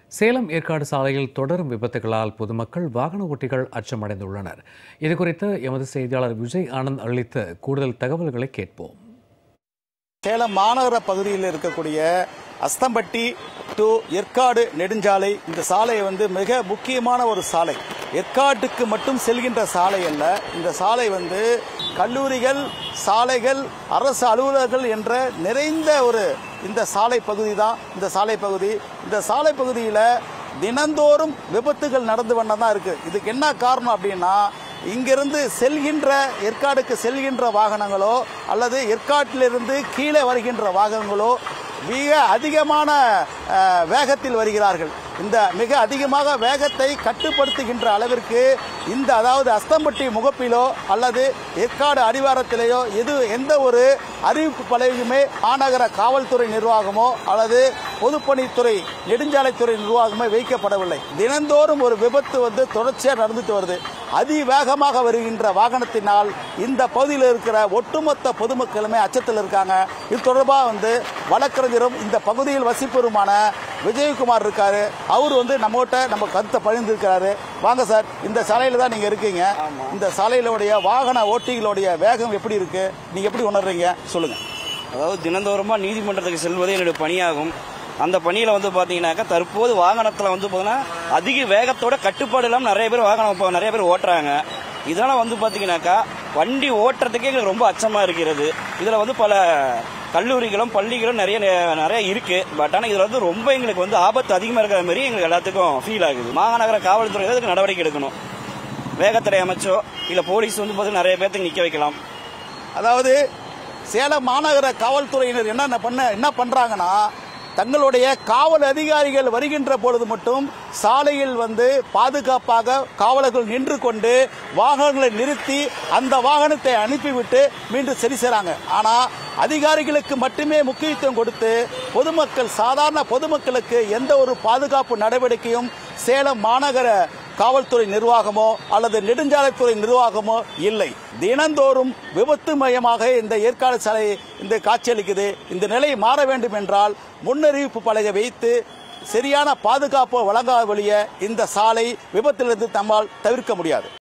சேலம் ஏற்காடு சாலையில் தொடரும் விபத்துகளால் பொதுமக்கள் வாகன ஓட்டிகள் அச்சமடைந்துள்ளனர் இதுகுறித்து எமது செய்தியாளர் விஜய் ஆனந்த் அளித்த கூடுதல் தகவல்களை கேட்போம் சேலம் மாநகர பகுதியில் இருக்கக்கூடிய அஸ்தம்பட்டி டு ஏற்காடு நெடுஞ்சாலை இந்த சாலை வந்து மிக முக்கியமான ஒரு சாலை ஏற்காட்டுக்கு மட்டும் செல்கின்ற சாலை அல்ல இந்த சாலை வந்து கல்லூரிகள் சாலைகள் அரசு அலுவலர்கள் என்ற நிறைந்த ஒரு இந்த சாலை பகுதி தான் இந்த சாலை பகுதி இந்த சாலை பகுதியில் தினந்தோறும் விபத்துகள் நடந்து வண்ணம் தான் இருக்கு இதுக்கு என்ன காரணம் அப்படின்னா இங்கிருந்து செல்கின்ற ஏற்காடுக்கு செல்கின்ற வாகனங்களோ அல்லது ஏற்காட்டிலிருந்து கீழே வருகின்ற வாகனங்களோ மிக அதிகமான அஹ், வேகத்தில் வருகிறார்கள் இந்த மிக அதிகமாக வேகத்தை கட்டுப்படுத்துகின்ற அளவிற்கு இந்த அதாவது அஸ்தம்பட்டி முகப்பிலோ அல்லது ஏற்காடு அடிவாரத்திலேயோ எது எந்த ஒரு அறிவிப்பு பலகையுமே மாநகர காவல்துறை நிர்வாகமோ அல்லது பொதுப்பணித்துறை நெடுஞ்சாலைத்துறை நிர்வாகமே வைக்கப்படவில்லை தினந்தோறும் ஒரு விபத்து வந்து தொடர்ச்சியாக நடந்துட்டு வருது அதிவேகமாக வருகின்ற வாகனத்தினால் இந்த பகுதியில் இருக்கிற ஒட்டுமொத்த பொதுமக்களுமே அச்சத்தில் இருக்காங்க இது தொடர்பாக வந்து வழக்கறிஞரும் இந்த பகுதியில் வசிப்பருமான விஜயகுமார் இருக்காரு அவர் வந்து நம்மகிட்ட நம்ம கருத்தை பகிர்ந்திருக்கிறாரு வாங்க சார் இந்த சாலையில தான் நீங்க இருக்கீங்க இந்த சாலையிலுடைய வாகன ஓட்டிகளுடைய வேகம் எப்படி இருக்கு நீங்க எப்படி உணர்றீங்க சொல்லுங்க அதாவது தினந்தோறுமா நீதிமன்றத்துக்கு செல்வதே என்னுடைய பணியாகும் அந்த பணியில வந்து பாத்தீங்கன்னாக்கா தற்போது வாகனத்துல வந்து பாத்தீங்கன்னா அதிக வேகத்தோட கட்டுப்பாடு இல்லாம நிறைய பேர் வாகனம் இப்போ நிறைய பேர் ஓட்டுறாங்க இதனால வந்து பாத்தீங்கன்னாக்கா வண்டி ஓட்டுறதுக்கே எங்களுக்கு ரொம்ப அச்சமா இருக்கிறது இதுல வந்து பல கல்லூரிகளும் பள்ளிகளும் நிறைய நிறைய இருக்கு பட் ஆனா இதுல வந்து ரொம்ப எங்களுக்கு வந்து ஆபத்து அதிகமா இருக்கிற மாதிரி எங்களுக்கு எல்லாத்துக்கும் ஃபீல் ஆகுது மாநகர காவல்துறை இதுக்கு நடவடிக்கை எடுக்கணும் வேகத்தடை அமைச்சோ இல்ல போலீஸ் வந்து பாத்தீங்கன்னா நிறைய பேர்த்துக்கு நிக்க வைக்கலாம் அதாவது சேலம் மாநகர காவல்துறையினர் என்ன பண்ண என்ன பண்றாங்கன்னா தங்களுடைய காவல் அதிகாரிகள் வருகின்ற பொழுது மட்டும் சாலையில் வந்து பாதுகாப்பாக காவலர்கள் நின்று கொண்டு வாகனங்களை நிறுத்தி அந்த வாகனத்தை அனுப்பிவிட்டு மீண்டும் சரி செய்றாங்க ஆனா அதிகாரிகளுக்கு மட்டுமே முக்கியத்துவம் கொடுத்து பொதுமக்கள் சாதாரண பொதுமக்களுக்கு எந்த ஒரு பாதுகாப்பு நடவடிக்கையும் சேலம் மாநகர காவல்துறை நிர்வாகமோ அல்லது நெடுஞ்சாலைத்துறை நிர்வாகமோ இல்லை தினந்தோறும் விபத்து மயமாக இந்த ஏற்காடு சாலை இந்த காட்சியளிக்குது இந்த நிலை மாற வேண்டும் என்றால் முன்னறிவிப்பு பலகை வைத்து சரியான பாதுகாப்பு வழங்காத வழிய இந்த சாலை விபத்திலிருந்து நம்மால் தவிர்க்க முடியாது